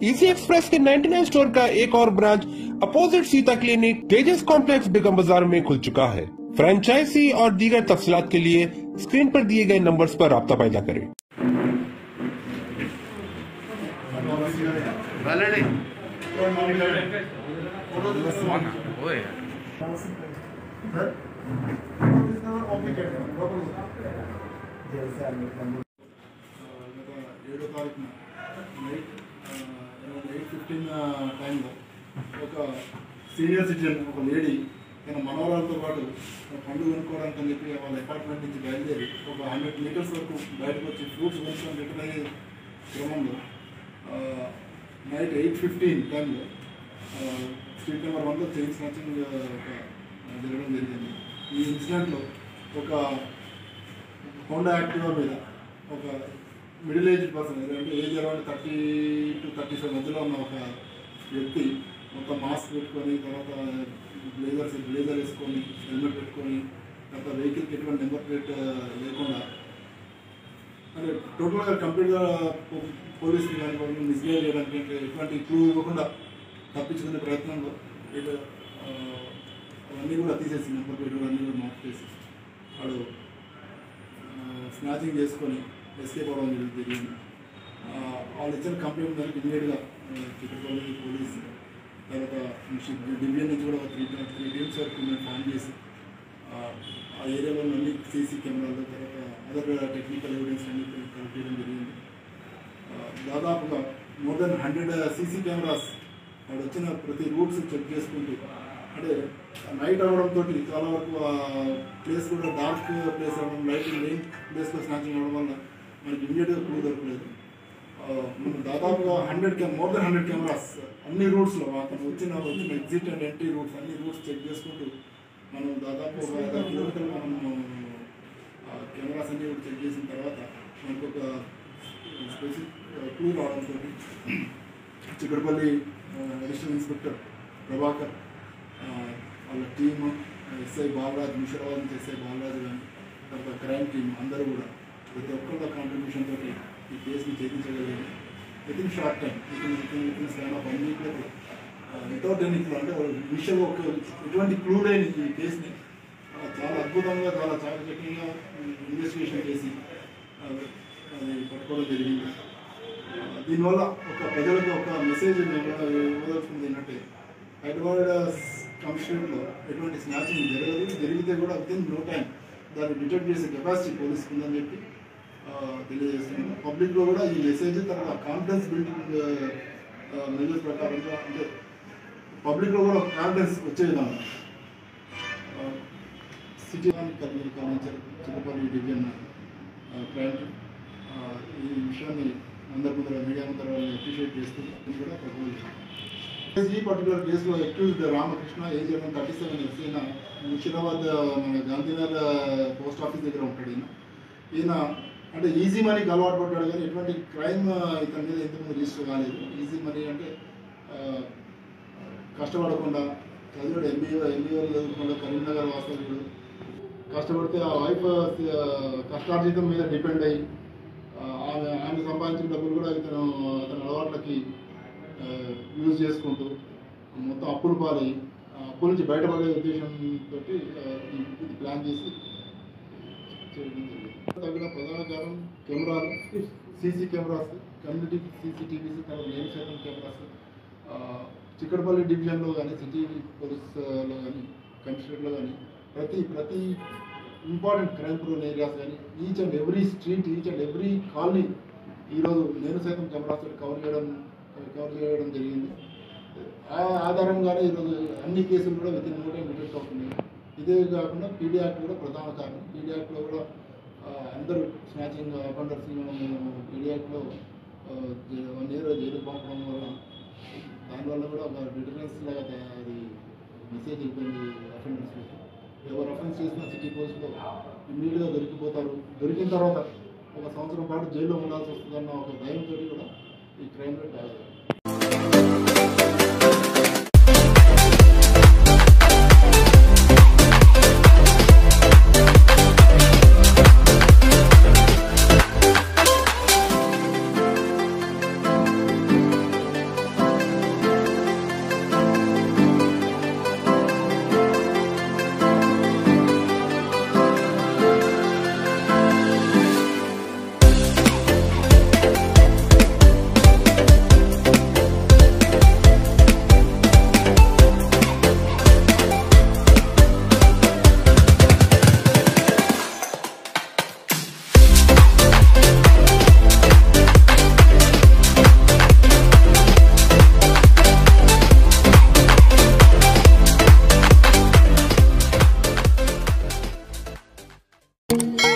इसी एक्सप्रेस के 99 स्टोर का एक और branch opposite Sita clinic Tejas complex Begum Bazar में खुल चुका है फ्रेंचाइजी और दीगर तफसीलात के लिए स्क्रीन पर दिए गए नंबर्स पर रब्ता पैदा करें వెళ్ళండి ఓయ్ ఏడో తారీఖున నైట్ ఎయిట్ ఫిఫ్టీన్ టైంలో ఒక సీనియర్ సిటిజన్ ఒక లేడీ తన మనవరాలతో పాటు పండు కొనుక్కోవడానికి అని చెప్పి వాళ్ళ అపార్ట్మెంట్ నుంచి బయలుదేరి ఒక హండ్రెడ్ మీటర్స్ వరకు బయటకు వచ్చి ఫ్రూట్స్ కొనుక్కొని రిటర్న్ అయ్యే క్రమంలో నైట్ ఎయిట్ ఫిఫ్టీన్ టైంలో స్ట్రీట్ నెంబర్ వన్లో చైన్ స్నాచింగ్ జరగడం జరిగింది ఈ ఇన్సిడెంట్లో ఒక హోండా యాక్టివా మీద ఒక మిడిల్ ఏజ్ పర్సన్ అంటే age around thirty to thirty five మధ్యలో ఉన్న ఒక వ్యక్తి మొత్తం మాస్క్ పెట్టుకొని తర్వాత బ్లేజర్స్ బ్లేజర్ వేసుకొని హెల్మెట్ పెట్టుకొని తర్వాత వెహికల్కి ఎటువంటి నెంబర్ ప్లేట్ లేకుండా అంటే టోటల్గా కంప్లీట్గా పోలీస్ని కానీ వాళ్ళని మిస్గైడ్ చేయడానికి అంటే ఎటువంటి క్లూ ఇవ్వకుండా తప్పించుకునే ప్రయత్నంలో ఇటు ఆ, అవన్నీ కూడా తీసేసి నెంబర్ ప్లేట్ అన్నీ కూడా మార్క్ చేసి వాడు స్నాచింగ్ చేసుకొని ఎస్కేప్ అవ్వడం జరిగింది జరిగింది ఆ, వాళ్ళు ఇచ్చిన కంప్లైంట్ దానికి ఇమీడియట్గా చిక్కపల్లి పోలీస్ తర్వాత డివిజన్ నుంచి కూడా ఒక త్రీ త్రీ టీమ్స్ వరకు మేము ఫామ్ చేసి ఆ, ఆ ఏరియాలో అన్ని సీసీ కెమెరాలు తర్వాత అదర్ టెక్నికల్ ఎవిడెన్స్ అన్ని కలెక్ట్ చేయడం జరిగింది ఆ, దాదాపుగా more than hundred CC cameras వాడు వచ్చిన ప్రతి రూట్స్ చెక్ చేసుకుంటూ అంటే నైట్ అవడంతో చాలా వరకు ఆ ప్లేస్ కూడా డార్క్ ప్లేస్ అవ్వడం లైట్ మెయిన్ ప్లేస్లో స్నాచింగ్ అవ్వడం వల్ల మనకి ఇమీడియట్గా క్లూ దొరకలేదు ఆ, మనం దాదాపుగా హండ్రెడ్ కెమ్ మోర్ దెన్ హండ్రెడ్ కెమెరాస్ అన్ని రూట్స్లో అతను వచ్చిన వచ్చిన ఎగ్జిట్ అండ్ ఎంట్రీ రూట్స్ అన్ని రూట్స్ చెక్ చేసుకుంటూ మనం దాదాపు ఒక ఐదారు కిలోమీటర్లు మనం కెమెరాస్ అన్ని కూడా చెక్ చేసిన తర్వాత మనకు ఒక స్పెసిఫిక్ క్లూ రావడంతో చిక్కడపల్లి అడిషనల్ ఇన్స్పెక్టర్ ప్రభాకర్ ఆ, వాళ్ళ టీమ్ ఎస్ఐ బాలరాజ్ ముషిరాబాద్ నుంచి ఎస్ఐ బాలరాజ్ కానీ తర్వాత క్రైమ్ టీమ్ అందరూ కూడా ప్రతి ఒక్కళ్ళ కాంట్రిబ్యూషన్ తోటి ఈ కేసుని ఛేదించగలిగారు within short time within within within span of one వీక్లో వితౌట్ ఎనీ క్లూ అంటే విషయం ఒక ఎటువంటి క్లూ లేని ఈ కేసుని ఆ, చాలా అద్భుతంగా చాలా చాకచక్యంగా ఇన్వెస్టిగేషన్ చేసి ఆ, అది పట్టుకోవడం జరిగింది ఆ, దీనివల్ల ఒక ప్రజలకు ఒక మెసేజ్ ఇవ్వదలుచుకుంది ఏంటంటే హైదరాబాద్ కమిషనర్లో ఎటువంటి స్నాచింగ్ జరగదు జరిగితే కూడా విత్ ఇన్ నో టైం దాన్ని డిటెక్ట్ చేసే కెపాసిటీ పోలీస్కి ఉందని చెప్పి ఆ, తెలియజేస్తున్నాను పబ్లిక్లో కూడా ఈ మెసేజ్ తర్వాత కాన్ఫిడెన్స్ బిల్డింగ్ మెజర్స్ ప్రకారంగా అంటే పబ్లిక్లో కూడా కాన్ఫిడెన్స్ వచ్చే విధంగా సిటీ కర్నూలు కానించారు చిత్తపల్లి డివిజన్ క్రైమ్ టీమ్. ఆ, ఈ విషయాన్ని అందరి ముందర మీడియా ముందర అప్రిషియేట్ చేస్తూ ఇది కూడా ప్రపోజ్ ఈ పర్టికులర్ కేసులో accused Ramakrishna age around thirty seven years ఈయన ముషిరాబాద్ మన గాంధీనగర్ పోస్ట్ ఆఫీస్ దగ్గర ఉంటాడు ఈయన ఈయన అంటే ఈజీ మనీకి అలవాటు పడ్డాడు కానీ ఎటువంటి క్రైమ్ ఇతని మీద ఇంతకుముందు రిజిస్టర్ కాలేదు ఈజీ మనీ అంటే ఆ, కష్టపడకుండా చదివాడు ఎంబీఏ ఎంబీఏ చదువుకుండా కరీంనగర్ వాస్తవ్యుడు కష్టపడితే ఆ వైఫ్ కష్టార్జితం మీద డిపెండ్ అయ్యి ఆ, ఆమె ఆమె సంపాదించిన డబ్బులు కూడా ఇతను అతని అలవాట్లకి యూజ్ చేసుకుంటూ మొత్తం అప్పులు పాలయ్యి ఆ అప్పుల నుంచి బయటపడే ఉద్దేశంతో ఇది ప్లాన్ చేసి చేయడం జరిగింది తగిన ప్రధాన కారణం కెమెరాలు సీసీ కెమెరాస్ కమ్యూనిటీ సీసీటీవీస్ తర్వాత నేను శాతం కెమెరాస్ ఆ, చిక్కడపల్లి డివిజన్లో కానీ సిటీ పోలీస్లో కానీ కమిషనరేట్లో కానీ ప్రతి ప్రతి ఇంపార్టెంట్ క్రైమ్ ప్రోన్ ఏరియాస్ కానీ each and every street each and every colony ఈరోజు నేను సైతం కెమెరాస్ కవర్ చేయడం కవర్ చేయడం జరిగింది ఆ ఆధారంగానే ఈరోజు అన్ని కేసులు కూడా within no time detect అవుతున్నాయి ఇదే కాకుండా పీడీ యాక్ట్ కూడా ప్రధాన కారణం పీడీ యాక్ట్లో కూడా ఆ, అందరూ స్నాచింగ్ అఫెండర్స్ పీడీ యాక్ట్లో వన్ ఇయర్ జైలు పంపడం వల్ల దానివల్ల కూడా ఒక డిటరెన్స్ లాగా దా- అది మెసేజ్ అయిపోయింది అఫెండర్స్కి ఎవరు అఫెన్స్ చేసిన సిటీ పోలీసులో ఇమ్మీడియట్గా దొరికిపోతారు దొరికిన తర్వాత ఒక సంవత్సరం పాటు జైల్లో ఉండాల్సి వస్తుందన్న ఒక భయంతో కూడా ఈ క్రైమ్ రేట్ బాగా చేస్తాం